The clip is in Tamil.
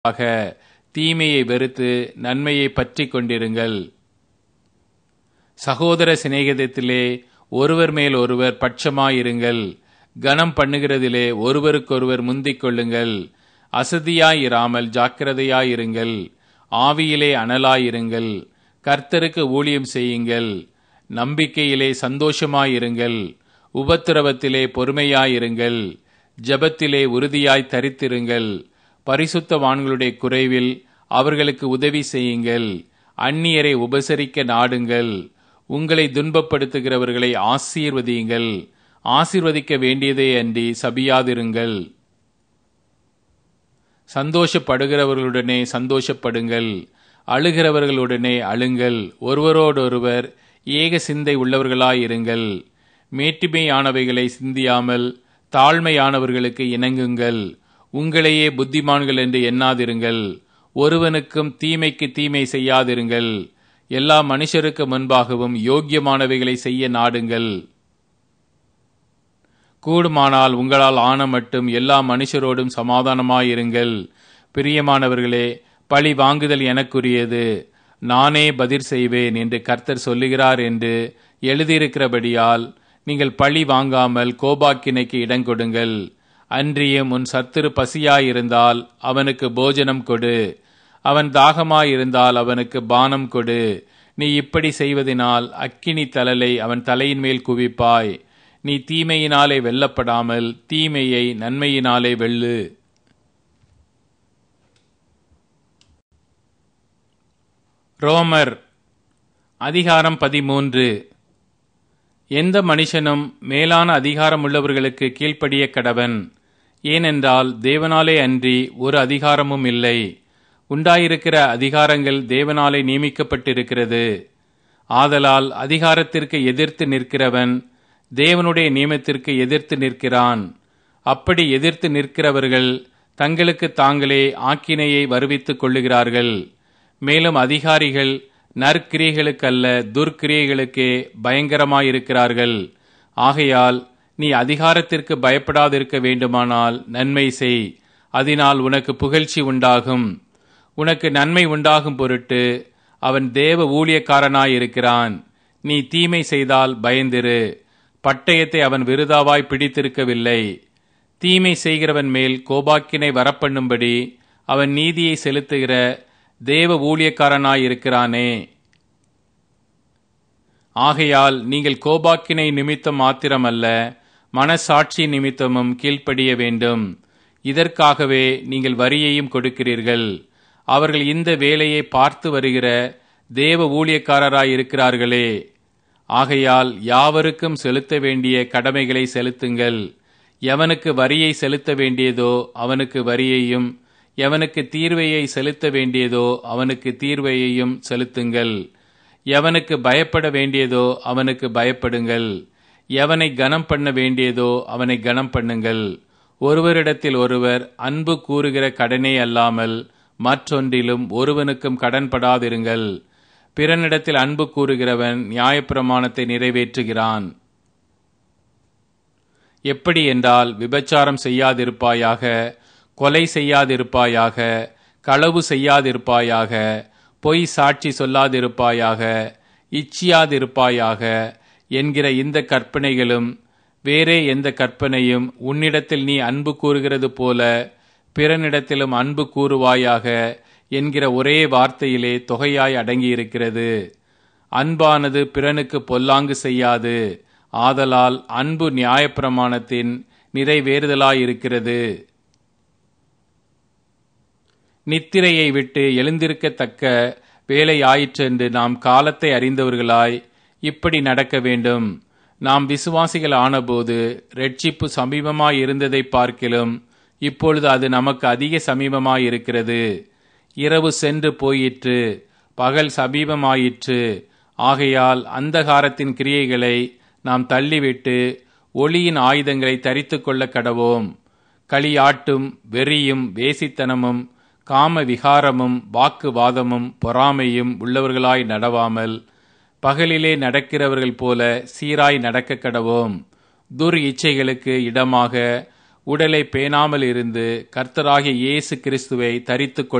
ஆக தீமையை வெறுத்து நன்மையை பற்றிக் கொண்டிருங்கள் சகோதர சிநேகிதத்திலே ஒருவர் மேல் ஒருவர் பட்சமாயிருங்கள் கனம் பண்ணுகிறதிலே ஒருவருக்கொருவர் முந்திக் கொள்ளுங்கள் அசதியாயிராமல் ஜாக்கிரதையாயிருங்கள் ஆவியிலே அனலாயிருங்கள் கர்த்தருக்கு ஊழியம் செய்யுங்கள் நம்பிக்கையிலே சந்தோஷமாயிருங்கள் உபத்திரவத்திலே பொறுமையாயிருங்கள் ஜெபத்திலே உறுதியாய் தரித்திருங்கள் பரிசுத்தவான்களுடைய குறைவில் அவர்களுக்கு உதவி செய்யுங்கள் அந்நியரை உபசரிக்க நாடுங்கள் உங்களை துன்பப்படுத்துகிறவர்களை ஆசீர்வதியுங்கள் ஆசீர்வதிக்க வேண்டியதே அன்றி சபியாதிருங்கள் சந்தோஷப்படுகிறவர்களுடனே சந்தோஷப்படுங்கள் அழுகிறவர்களுடனே அழுங்கள் ஒருவரோடொருவர் ஏக சிந்தை உள்ளவர்களாயிருங்கள் மேட்டிமையானவைகளை சிந்தியாமல் தாழ்மையானவர்களுக்கு இணங்குங்கள் உங்களையே புத்திமான்கள் என்று எண்ணாதிருங்கள் ஒருவனுக்கும் தீமைக்கு தீமை செய்யாதிருங்கள் எல்லா மனுஷருக்கு முன்பாகவும் யோக்கியமானவைகளை செய்ய நாடுங்கள் கூடுமானால் உங்களால் ஆன மட்டும் எல்லா மனுஷரோடும் சமாதானமாயிருங்கள் பிரியமானவர்களே பழி வாங்குதல் எனக்குரியது நானே பதிர் செய்வேன் என்று கர்த்தர் சொல்லுகிறார் என்று எழுதியிருக்கிறபடியால் நீங்கள் பழி வாங்காமல் கோபாக்கினைக்கு இடங்கொடுங்கள் அன்றியும் உன் சத்துரு பசியாயிருந்தால் அவனுக்கு போஜனம் கொடு அவன் தாகமாயிருந்தால் அவனுக்கு பானம் கொடு நீ இப்படி செய்வதனால் அக்கினி தலலை அவன் தலையின் மேல் குவிப்பாய் நீ தீமையினாலே வெல்லப்படாமல் தீமையை நன்மையினாலே வெல்லு ரோமர் அதிகாரம் பதிமூன்று எந்த மனுஷனும் மேலான அதிகாரம் உள்ளவர்களுக்கு கீழ்ப்படிய கடவன் ஏனென்றால் தேவனாலே அன்றி ஒரு அதிகாரமும் இல்லை உண்டாயிருக்கிற அதிகாரங்கள் தேவனாலே நியமிக்கப்பட்டிருக்கிறது ஆதலால் அதிகாரத்திற்கு எதிர்த்து நிற்கிறவன் தேவனுடைய நியமத்திற்கு எதிர்த்து நிற்கிறான் அப்படி எதிர்த்து நிற்கிறவர்கள் தங்களுக்கு தாங்களே ஆக்கினையை வருவித்துக் கொள்ளுகிறார்கள் மேலும் அதிகாரிகள் நற்கிரியைகளுக்கல்ல துர்க்கிரியைகளுக்கே பயங்கரமாயிருக்கிறார்கள் ஆகையால் நீ அதிகாரத்திற்கு பயப்படாதிருக்க வேண்டுமானால் நன்மை செய் அதனால் உனக்கு புகழ்ச்சி உண்டாகும் உனக்கு நன்மை உண்டாகும் பொருட்டு அவன் தேவ ஊழியக்காரனாயிருக்கிறான் நீ தீமை செய்தால் பயந்திரு பட்டயத்தை அவன் விருதாவாய் பிடித்திருக்கவில்லை தீமை செய்கிறவன் மேல் கோபாக்கினை வரப்பண்ணும்படி அவன் நீதியை செலுத்துகிற தேவ ஊழியக்காரனாயிருக்கிறானே ஆகையால் நீங்கள் கோபாக்கினை நிமித்தம் மாத்திரமல்ல மனசாட்சி நிமித்தமும் கீழ்ப்படிய வேண்டும் இதற்காகவே நீங்கள் வரியையும் கொடுக்கிறீர்கள் அவர்கள் இந்த வேலையை பார்த்து வருகிற தேவ ஊழியக்காரராயிருக்கிறார்களே ஆகையால் யாவருக்கும் செலுத்த வேண்டிய கடமைகளை செலுத்துங்கள் எவனுக்கு வரியை செலுத்த வேண்டியதோ அவனுக்கு வரியையும் எவனுக்கு தீர்வையை செலுத்த வேண்டியதோ அவனுக்கு தீர்வையையும் செலுத்துங்கள் எவனுக்கு பயப்பட வேண்டியதோ அவனுக்கு பயப்படுங்கள் எவனை கனம் பண்ண வேண்டியதோ அவனை கனம் பண்ணுங்கள் ஒருவரிடத்தில் ஒருவர் அன்பு கூறுகிற கடனே அல்லாமல் மற்றொன்றிலும் ஒருவனுக்கும் கடன்படாதிருங்கள் பிறனிடத்தில் அன்பு கூறுகிறவன் நியாயப்பிரமாணத்தை நிறைவேற்றுகிறான் எப்படி என்றால் விபச்சாரம் செய்யாதிருப்பாயாக கொலை செய்யாதிருப்பாயாக களவு செய்யாதிருப்பாயாக பொய் சாட்சி சொல்லாதிருப்பாயாக இச்சியாதிருப்பாயாக என்கிற இந்த கற்பனைகளும் வேறே எந்த கற்பனையும் உன்னிடத்தில் நீ அன்பு கூறுகிறது போல பிறனிடத்திலும் அன்பு கூறுவாயாக என்கிற ஒரே வார்த்தையிலே தொகையாய் அடங்கியிருக்கிறது அன்பானது பிறனுக்கு பொல்லாங்கு செய்யாது ஆதலால் அன்பு நியாயப்பிரமாணத்தின் நிறைவேறுதலாயிருக்கிறது நித்திரையை விட்டு எழுந்திருக்கத்தக்க வேலை ஆயிற்றென்று நாம் காலத்தை அறிந்தவர்களாய் இப்படி நடக்க வேண்டும் நாம் விசுவாசிகள் ஆனபோது ரட்சிப்பு சமீபமாய் இருந்ததை பார்க்கிலும் இப்பொழுது அது நமக்கு அதிக சமீபமாயிருக்கிறது இரவு சென்று போயிற்று பகல் சமீபமாயிற்று ஆகையால் அந்தகாரத்தின் கிரியைகளை நாம் தள்ளிவிட்டு ஒளியின் ஆயுதங்களை தரித்து கொள்ள கடவோம் களியாட்டும் வெறியும் வேசித்தனமும் காம விகாரமும் வாக்குவாதமும் பொறாமையும் உள்ளவர்களாய் நடவாமல் பகலிலே நடக்கிறவர்கள் போல சீராய் நடக்க கடவோம் துர் இச்சைகளுக்கு இடமாக உடலை பேணாமல் இருந்து கர்த்தராகிய இயேசு கிறிஸ்துவை தரித்துக்